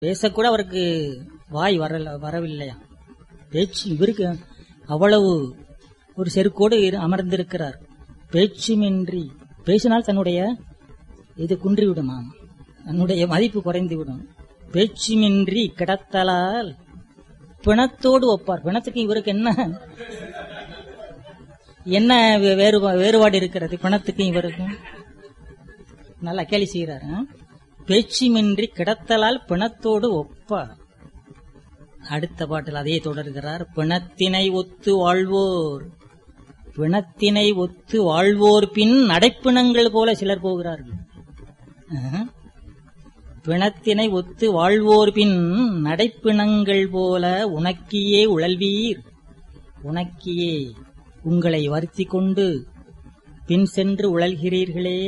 பேசக்கூட அவருக்கு வாய் வரல வரவில்லையா பேச்சு இவருக்கு அவ்வளவு ஒரு செருக்கோடு இரு- அமர்ந்திருக்கிறார் பேச்சுமின்றி பேசினால் தன்னுடைய இது குன்றிவிடுமாம் தன்னுடைய மதிப்பு குறைந்துவிடும் பேச்சுமின்றி கிடத்தலால் பிணத்தோடு ஒப்பார் பிணத்துக்கு இவருக்கு என்ன என்ன வே- வேறுபா- வேறுபாடு இருக்கிறது பிணத்துக்கும் இவருக்கும் நல்லா கேலி செய்கிறாரு ஆ? பேச்சுமின்றி கிடத்தலால் பிணத்தோடு ஒப்பார் அடுத்த பாட்டில் அதையே தொடர்கிறார் பிணத்தினை ஒத்து வாழ்வோர் பிணத்தினை ஒத்து வாழ்வோர் பின் நடைப்பிணங்கள் போல சிலர் போகிறார்கள் ஆ? பிணத்தினை ஒத்து வாழ்வோர் பின் நடைப்பிணங்கள் போல உனக்கியே உழல்வீர் உனக்கியே உங்களை வருத்தி கொண்டு பின் சென்று உழல்கிறீர்களே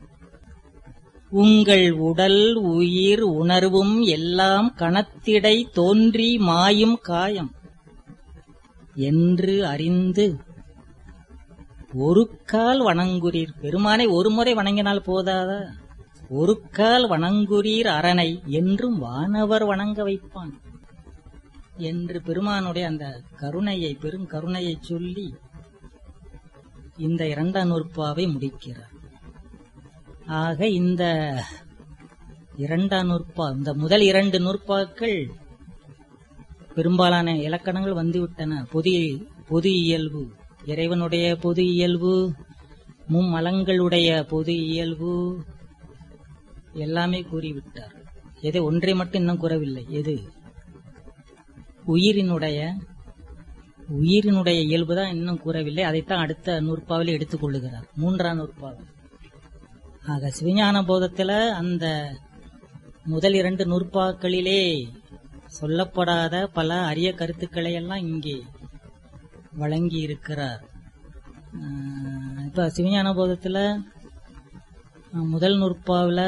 உங்கள் உடல் உயிர் உணர்வும் எல்லாம் கணத்திடை தோன்றி மாயும் காயம் என்று அறிந்து ஒரு கால் வணங்குறீர் பெருமானை ஒரு முறை வணங்கினால் போதாதா ஒரு கால் வணங்குறீர் அரணை என்றும் வானவர் வணங்க வைப்பான் என்று பெருமானுடைய அந்த கருணையை பெரும் கருணையை சொல்லி இந்த இரண்டாம் நூற்பாவை முடிக்கிறார் ஆக இந்த இரண்டாம் நூற்பா இந்த முதல் இரண்டு நூற்பாக்கள் பெரும்பாலான இலக்கணங்கள் வந்துவிட்டன பொது பொது இயல்பு இறைவனுடைய பொது இயல்பு மும்மலங்களுடைய பொது இயல்பு எல்லாமே கூறிவிட்டார் எது ஒன்றை மட்டும் இன்னும் கூறவில்லை எது உயிரினுடைய உயிரினுடைய இயல்புதான் இன்னும் கூறவில்லை அதைத்தான் அடுத்த நூற்பாவிலே எடுத்துக் கொள்ளுகிறார் மூன்றாம் நூற்பாவில் ஆக சிவஞான போதத்துல அந்த முதல் இரண்டு நூற்பாக்களிலே சொல்லப்படாத பல அரிய கருத்துக்களை எல்லாம் இங்கே வழங்கி இருக்கிறார் ஆஹ் இப்ப சிவஞான போதத்துல ஆஹ் முதல் நூற்பாவில்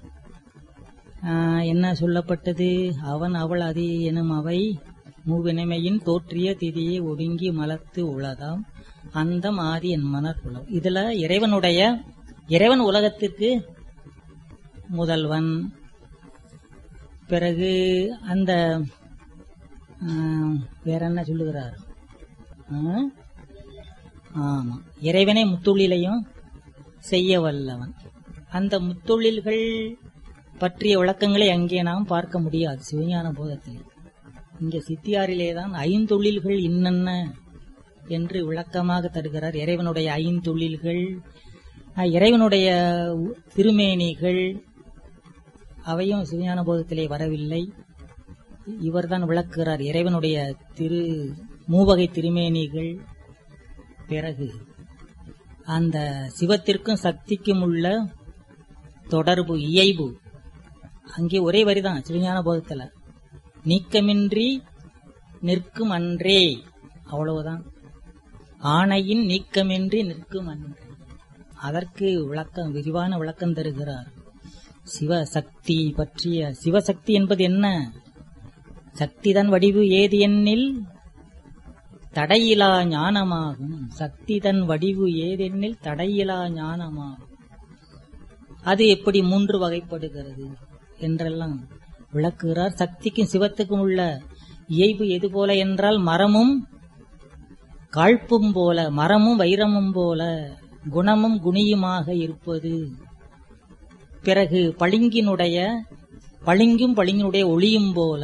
என்ன சொல்லப்பட்டது அவன் அவள் அது எனும் அவை மூவினைமையின் தோற்றிய திதியை ஒடுங்கி மலத்து உளதாம் அந்தம் ஆதி என் மனர் உலகம் இதுல இறைவனுடைய இறைவன் உலகத்திற்கு முதல்வன் பிறகு அந்த ஆஹ், வேற என்ன சொல்லுகிறார் ஆஹ்? ஆமா இறைவனை முத்தொழிலையும் செய்ய வல்லவன் அந்த முத்தொழில்கள் பற்றிய விளக்கங்களை அங்கே நாம் பார்க்க முடியாது சிவஞான போதத்தில் இங்கே சித்தியாரிலே தான் ஐந்தொழில்கள் இன்னென்ன என்று விளக்கமாக தருகிறார் இறைவனுடைய ஐந்தொழில்கள் அஹ், இறைவனுடைய உ- திருமேனிகள் அவையும் சிவஞான போதத்திலே வரவில்லை இவர்தான் விளக்குகிறார் இறைவனுடைய திரு மூவகை திருமேனிகள் பிறகு அந்த சிவத்திற்கும் சக்திக்கும் உள்ள தொடர்பு இயைபு அங்கே ஒரே வரிதான் சிவஞான போதத்துல நீக்கமின்றி நிற்கும் அன்றே அவ்வளவுதான் ஆணையின் நீக்கமின்றி நிற்கும் அன்றே அதற்கு விளக்கம் விரிவான விளக்கம் தருகிறார் சிவசக்தி பற்றிய சிவசக்தி என்பது என்ன சக்திதன் வடிவு ஏது எண்ணில் தடையிலா ஞானமாகும் சக்திதன் வடிவு ஏதெனில் தடையிலா ஞானமாகும் அது எப்படி மூன்று வகைப்படுகிறது என்றெல்லாம் விளக்குகிறார் சக்திக்கும் சிவத்துக்கும் உள்ள இயல்பு எது போல என்றால் மரமும் காழ்ப்பும் போல மரமும் வைரமும் போல குணமும் குணியுமாக இருப்பது பிறகு பளிங்கினுடைய பளிங்கும் பளிங்கினுடைய ஒளியும் போல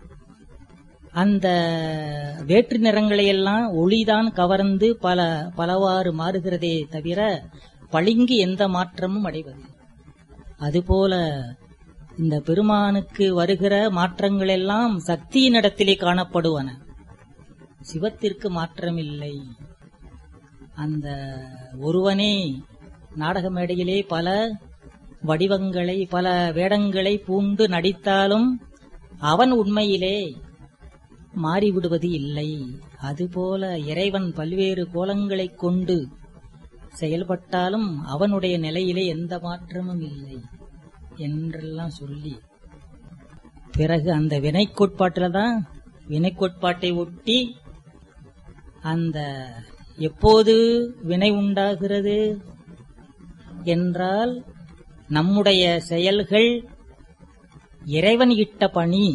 அந்த வேற்று நிறங்களை எல்லாம் ஒளிதான் கவர்ந்து பல பலவாறு மாறுகிறதே தவிர பளிங்கு எந்த மாற்றமும் அடைவது அதுபோல இந்த பெருமானுக்கு வருகிற மாற்றங்கள் எல்லாம் சக்தியினிடத்திலே காணப்படுவன சிவத்திற்கு மாற்றமில்லை அந்த ஒருவனே நாடக மேடையிலே பல வடிவங்களை பல வேடங்களை பூண்டு நடித்தாலும் அவன் உண்மையிலே மாறிவிடுவது இல்லை அதுபோல இறைவன் பல்வேறு கோலங்களைக் கொண்டு செயல்பட்டாலும் அவனுடைய நிலையிலே எந்த மாற்றமும் இல்லை என்றெல்லாம் சொல்லி பிறகு அந்த வினை கோட்பாட்டில தான் வினை கோட்பாட்டை ஒட்டி அந்த எப்போது வினை உண்டாகிறது என்றால் நம்முடைய செயல்கள் இறைவன் இட்ட பணி